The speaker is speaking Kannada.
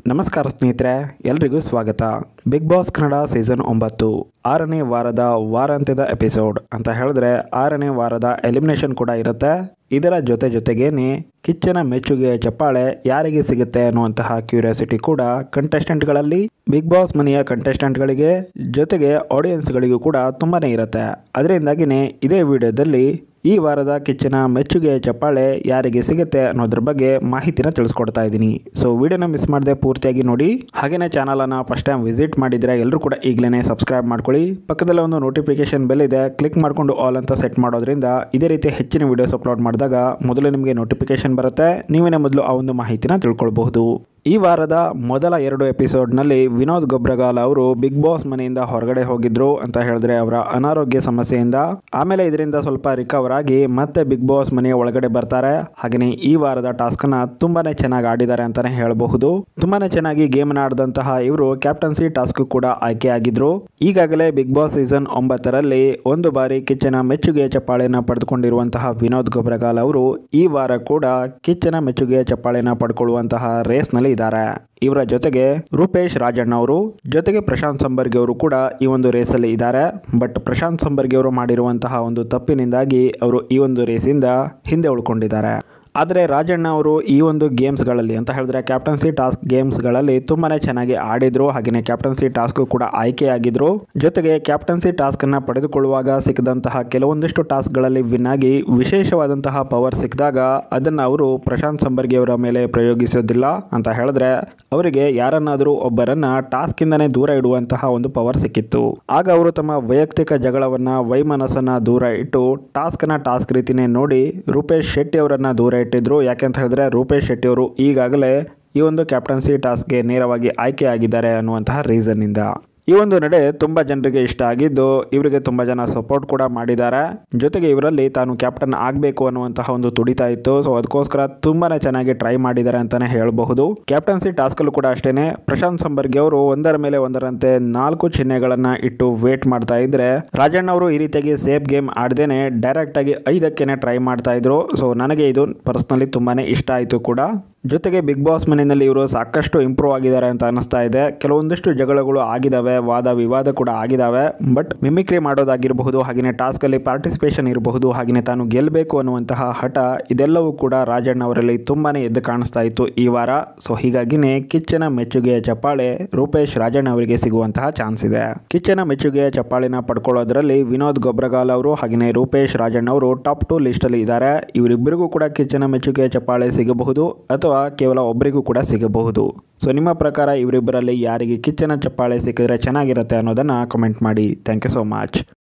ನಮಸ್ಕಾರ ಸ್ನೇಹಿತರೆ ಎಲ್ರಿಗೂ ಸ್ವಾಗತ ಬಿಗ್ ಬಾಸ್ ಕನ್ನಡ ಸೀಸನ್ ಒಂಬತ್ತು ಆರನೇ ವಾರದ ವಾರಾಂತ್ಯದ ಎಪಿಸೋಡ್ ಅಂತ ಹೇಳಿದ್ರೆ ಆರನೇ ವಾರದ ಎಲಿಮಿನೇಷನ್ ಕೂಡ ಇರುತ್ತೆ ಇದರ ಜೊತೆ ಜೊತೆಗೇನೆ ಕಿಚ್ಚನ ಮೆಚ್ಚುಗೆಯ ಚಪ್ಪಾಳೆ ಯಾರಿಗೆ ಸಿಗುತ್ತೆ ಅನ್ನುವಂತಹ ಕ್ಯೂರಿಯಾಸಿಟಿ ಕೂಡ ಕಂಟೆಸ್ಟೆಂಟ್ಗಳಲ್ಲಿ ಬಿಗ್ ಬಾಸ್ ಮನೆಯ ಕಂಟೆಸ್ಟೆಂಟ್ಗಳಿಗೆ ಜೊತೆಗೆ ಆಡಿಯನ್ಸ್ಗಳಿಗೂ ಕೂಡ ತುಂಬಾನೇ ಇರುತ್ತೆ ಅದರಿಂದಾಗಿನೇ ಇದೇ ವಿಡಿಯೋದಲ್ಲಿ ಈ ವಾರದ ಕಿಚ್ಚನ ಮೆಚ್ಚುಗೆಯ ಚಪ್ಪಾಳೆ ಯಾರಿಗೆ ಸಿಗುತ್ತೆ ಅನ್ನೋದ್ರ ಬಗ್ಗೆ ಮಾಹಿತಿನ ತಿಳಿಸ್ಕೊಡ್ತಾ ಇದ್ದೀನಿ ಸೊ ವಿಡಿಯೋನ ಮಿಸ್ ಮಾಡದೆ ಪೂರ್ತಿಯಾಗಿ ನೋಡಿ ಹಾಗೇನೇ ಚಾನಲನ್ನು ಫಸ್ಟ್ ಟೈಮ್ ವಿಸಿಟ್ ಮಾಡಿದರೆ ಎಲ್ಲರೂ ಕೂಡ ಈಗಲೇ ಸಬ್ಸ್ಕ್ರೈಬ್ ಮಾಡ್ಕೊಳ್ಳಿ ಪಕ್ಕದಲ್ಲಿ ಒಂದು ನೋಟಿಫಿಕೇಶನ್ ಬೆಲ್ ಇದೆ ಕ್ಲಿಕ್ ಮಾಡಿಕೊಂಡು ಆಲ್ ಅಂತ ಸೆಟ್ ಮಾಡೋದ್ರಿಂದ ಇದೇ ರೀತಿ ಹೆಚ್ಚಿನ ವಿಡಿಯೋಸ್ ಅಪ್ಲೋಡ್ ಮಾಡಿದಾಗ ಮೊದಲು ನಿಮಗೆ ನೋಟಿಫಿಕೇಶನ್ ಬರುತ್ತೆ ನೀವೇನೇ ಮೊದಲು ಆ ಒಂದು ಮಾಹಿತಿನ ತಿಳ್ಕೊಳ್ಬಹುದು ಈ ವಾರದ ಮೊದಲ ಎರಡು ಎಪಿಸೋಡ್ನಲ್ಲಿ ವಿನೋದ್ ಗೊಬ್ರಗಾಲ್ ಅವರು ಬಿಗ್ ಬಾಸ್ ಮನೆಯಿಂದ ಹೊರಗಡೆ ಹೋಗಿದ್ರು ಅಂತ ಹೇಳಿದ್ರೆ ಅವರ ಅನಾರೋಗ್ಯ ಸಮಸ್ಯೆಯಿಂದ ಆಮೇಲೆ ಇದರಿಂದ ಸ್ವಲ್ಪ ರಿಕವರ್ ಆಗಿ ಮತ್ತೆ ಬಿಗ್ ಬಾಸ್ ಮನೆಯ ಒಳಗಡೆ ಬರ್ತಾರೆ ಹಾಗೆಯೇ ಈ ವಾರದ ಟಾಸ್ಕ್ ಅನ್ನ ತುಂಬಾನೇ ಚೆನ್ನಾಗಿ ಆಡಿದ್ದಾರೆ ಅಂತಾನೆ ಹೇಳಬಹುದು ತುಂಬಾನೇ ಚೆನ್ನಾಗಿ ಗೇಮ್ ಆಡಿದಂತಹ ಇವರು ಕ್ಯಾಪ್ಟನ್ಸಿ ಟಾಸ್ಕ್ ಕೂಡ ಆಯ್ಕೆಯಾಗಿದ್ರು ಈಗಾಗಲೇ ಬಿಗ್ ಬಾಸ್ ಸೀಸನ್ ಒಂಬತ್ತರಲ್ಲಿ ಒಂದು ಬಾರಿ ಕಿಚ್ಚನ ಮೆಚ್ಚುಗೆಯ ಚಪ್ಪಾಳೆನ ಪಡೆದುಕೊಂಡಿರುವಂತಹ ವಿನೋದ್ ಗೊಬ್ರಗಾಲ್ ಅವರು ಈ ವಾರ ಕೂಡ ಕಿಚ್ಚನ ಮೆಚ್ಚುಗೆಯ ಚಪ್ಪಾಳೆನ ಪಡ್ಕೊಳ್ಳುವಂತಹ ರೇಸ್ನಲ್ಲಿ ಇದ್ದಾರೆ ಇವರ ಜೊತೆಗೆ ರೂಪೇಶ್ ರಾಜಣ್ಣ ಅವರು ಜೊತೆಗೆ ಪ್ರಶಾಂತ್ ಸಂಬರ್ಗಿ ಅವರು ಕೂಡ ಈ ಒಂದು ರೇಸಲ್ಲಿ ಇದ್ದಾರೆ ಬಟ್ ಪ್ರಶಾಂತ್ ಸಂಬರ್ಗಿ ಅವರು ಮಾಡಿರುವಂತಹ ಒಂದು ತಪ್ಪಿನಿಂದಾಗಿ ಅವರು ಈ ಒಂದು ರೇಸಿಂದ ಹಿಂದೆ ಉಳ್ಕೊಂಡಿದ್ದಾರೆ ಆದರೆ ರಾಜಣ್ಣ ಅವರು ಈ ಒಂದು ಗೇಮ್ಸ್ಗಳಲ್ಲಿ ಅಂತ ಹೇಳಿದ್ರೆ ಕ್ಯಾಪ್ಟನ್ಸಿ ಟಾಸ್ಕ್ ಗೇಮ್ಸ್ಗಳಲ್ಲಿ ತುಂಬಾನೇ ಚೆನ್ನಾಗಿ ಆಡಿದ್ರು ಹಾಗೆಯೇ ಕ್ಯಾಪ್ಟನ್ಸಿ ಟಾಸ್ಕ್ ಕೂಡ ಆಯ್ಕೆಯಾಗಿದ್ರು ಜೊತೆಗೆ ಕ್ಯಾಪ್ಟನ್ಸಿ ಟಾಸ್ಕ್ ಅನ್ನ ಪಡೆದುಕೊಳ್ಳುವಾಗ ಸಿಕ್ಕದಂತಹ ಕೆಲವೊಂದಿಷ್ಟು ಟಾಸ್ಕ್ಗಳಲ್ಲಿ ವಿನ್ ಆಗಿ ವಿಶೇಷವಾದಂತಹ ಪವರ್ ಸಿಕ್ಕಿದಾಗ ಅದನ್ನ ಅವರು ಪ್ರಶಾಂತ್ ಸಂಬರ್ಗಿ ಅವರ ಮೇಲೆ ಪ್ರಯೋಗಿಸೋದಿಲ್ಲ ಅಂತ ಹೇಳಿದ್ರೆ ಅವರಿಗೆ ಯಾರನ್ನಾದರೂ ಒಬ್ಬರನ್ನ ಟಾಸ್ಕ್ ಇಂದನೇ ದೂರ ಇಡುವಂತಹ ಒಂದು ಪವರ್ ಸಿಕ್ಕಿತ್ತು ಆಗ ಅವರು ತಮ್ಮ ವೈಯಕ್ತಿಕ ಜಗಳವನ್ನ ವೈಮನಸ್ಸನ್ನ ದೂರ ಇಟ್ಟು ಟಾಸ್ಕ್ ನ ಟಾಸ್ಕ್ ರೀತಿನೇ ನೋಡಿ ರೂಪೇಶ್ ಶೆಟ್ಟಿ ಅವರನ್ನ ದೂರ ಇಟ್ಟಿದ್ರು ಯಾಕೆಂತ ಹೇಳಿದ್ರೆ ರೂಪೇಶ್ ಶೆಟ್ಟಿ ಅವರು ಈಗಾಗಲೇ ಈ ಒಂದು ಕ್ಯಾಪ್ಟನ್ಸಿ ಟಾಸ್ಕ್ಗೆ ನೇರವಾಗಿ ಆಯ್ಕೆಯಾಗಿದ್ದಾರೆ ಅನ್ನುವಂತಹ ರೀಸನ್ನಿಂದ ಈ ಒಂದು ನಡೆ ತುಂಬ ಜನರಿಗೆ ಇಷ್ಟ ಆಗಿದ್ದು ಇವರಿಗೆ ತುಂಬ ಜನ ಸಪೋರ್ಟ್ ಕೂಡ ಮಾಡಿದ್ದಾರೆ ಜೊತೆಗೆ ಇವರಲ್ಲಿ ತಾನು ಕ್ಯಾಪ್ಟನ್ ಆಗಬೇಕು ಅನ್ನುವಂತಹ ಒಂದು ತುಡಿತಾ ಇತ್ತು ಸೊ ಅದಕ್ಕೋಸ್ಕರ ತುಂಬಾನೇ ಚೆನ್ನಾಗಿ ಟ್ರೈ ಮಾಡಿದ್ದಾರೆ ಅಂತಾನೆ ಹೇಳಬಹುದು ಕ್ಯಾಪ್ಟನ್ಸಿ ಟಾಸ್ಕಲ್ಲೂ ಕೂಡ ಅಷ್ಟೇನೆ ಪ್ರಶಾಂತ್ ಸಂಬರ್ಗಿ ಅವರು ಒಂದರ ಮೇಲೆ ಒಂದರಂತೆ ನಾಲ್ಕು ಚಿಹ್ನೆಗಳನ್ನ ಇಟ್ಟು ವೇಟ್ ಮಾಡ್ತಾ ಇದ್ರೆ ರಾಜಣ್ಣ ಅವರು ಈ ರೀತಿಯಾಗಿ ಸೇಫ್ ಗೇಮ್ ಆಡ್ದೇನೆ ಡೈರೆಕ್ಟ್ ಆಗಿ ಐದಕ್ಕೇನೆ ಟ್ರೈ ಮಾಡ್ತಾ ಇದ್ರು ಸೊ ನನಗೆ ಇದು ಪರ್ಸ್ನಲಿ ತುಂಬಾನೇ ಇಷ್ಟ ಆಯಿತು ಕೂಡ ಜೊತೆಗೆ ಬಿಗ್ ಬಾಸ್ ಮನೆಯಲ್ಲಿ ಇವರು ಸಾಕಷ್ಟು ಇಂಪ್ರೂವ್ ಆಗಿದ್ದಾರೆ ಅಂತ ಅನಿಸ್ತಾ ಇದೆ ಕೆಲವೊಂದಿಷ್ಟು ಜಗಳಗಳು ಆಗಿದಾವೆ ವಾದ ವಿವಾದ ಕೂಡ ಆಗಿದಾವೆ ಬಟ್ ಮಿಮಿಕ್ರಿ ಮಾಡೋದಾಗಿರಬಹುದು ಹಾಗೆಯೇ ಟಾಸ್ಕ್ ಅಲ್ಲಿ ಪಾರ್ಟಿಸಿಪೇಷನ್ ಇರಬಹುದು ಹಾಗೆಯೇ ತಾನು ಗೆಲ್ಲಬೇಕು ಅನ್ನುವಂತಹ ಹಠ ಇದೆಲ್ಲವೂ ಕೂಡ ರಾಜಣ್ಣ ಅವರಲ್ಲಿ ತುಂಬಾನೇ ಎದ್ದು ಕಾಣಿಸ್ತಾ ಇತ್ತು ಈ ವಾರ ಸೊ ಹೀಗಾಗಿನೇ ಕಿಚ್ಚನ ಮೆಚ್ಚುಗೆಯ ಚಪ್ಪಾಳೆ ರೂಪೇಶ್ ರಾಜಣ್ಣ ಅವರಿಗೆ ಸಿಗುವಂತಹ ಚಾನ್ಸ್ ಇದೆ ಕಿಚ್ಚನ ಮೆಚ್ಚುಗೆಯ ಚಪ್ಪಾಳಿನ ಪಡ್ಕೊಳ್ಳೋದ್ರಲ್ಲಿ ವಿನೋದ್ ಗೊಬ್ರಗಾಲ್ ಅವರು ಹಾಗೆಯೇ ರೂಪೇಶ್ ರಾಜಣ್ಣ ಅವರು ಟಾಪ್ ಟು ಲಿಸ್ಟ್ ಅಲ್ಲಿ ಇದ್ದಾರೆ ಇವರಿಬ್ಬರಿಗೂ ಕೂಡ ಕಿಚ್ಚನ ಮೆಚ್ಚುಗೆಯ ಚಪ್ಪಾಳೆ ಸಿಗಬಹುದು ಅಥವಾ ಕೇವಲ ಒಬ್ಬರಿಗೂ ಕೂಡ ಸಿಗಬಹುದು ಸೊ ನಿಮ್ಮ ಪ್ರಕಾರ ಇವರಿಬ್ಬರಲ್ಲಿ ಯಾರಿಗೆ ಕಿಚ್ಚನ ಚಪ್ಪಾಳೆ ಸಿಕ್ಕಿದ್ರೆ ಚೆನ್ನಾಗಿರುತ್ತೆ ಅನ್ನೋದನ್ನ ಕಮೆಂಟ್ ಮಾಡಿ ಥ್ಯಾಂಕ್ ಯು ಸೋ ಮಚ್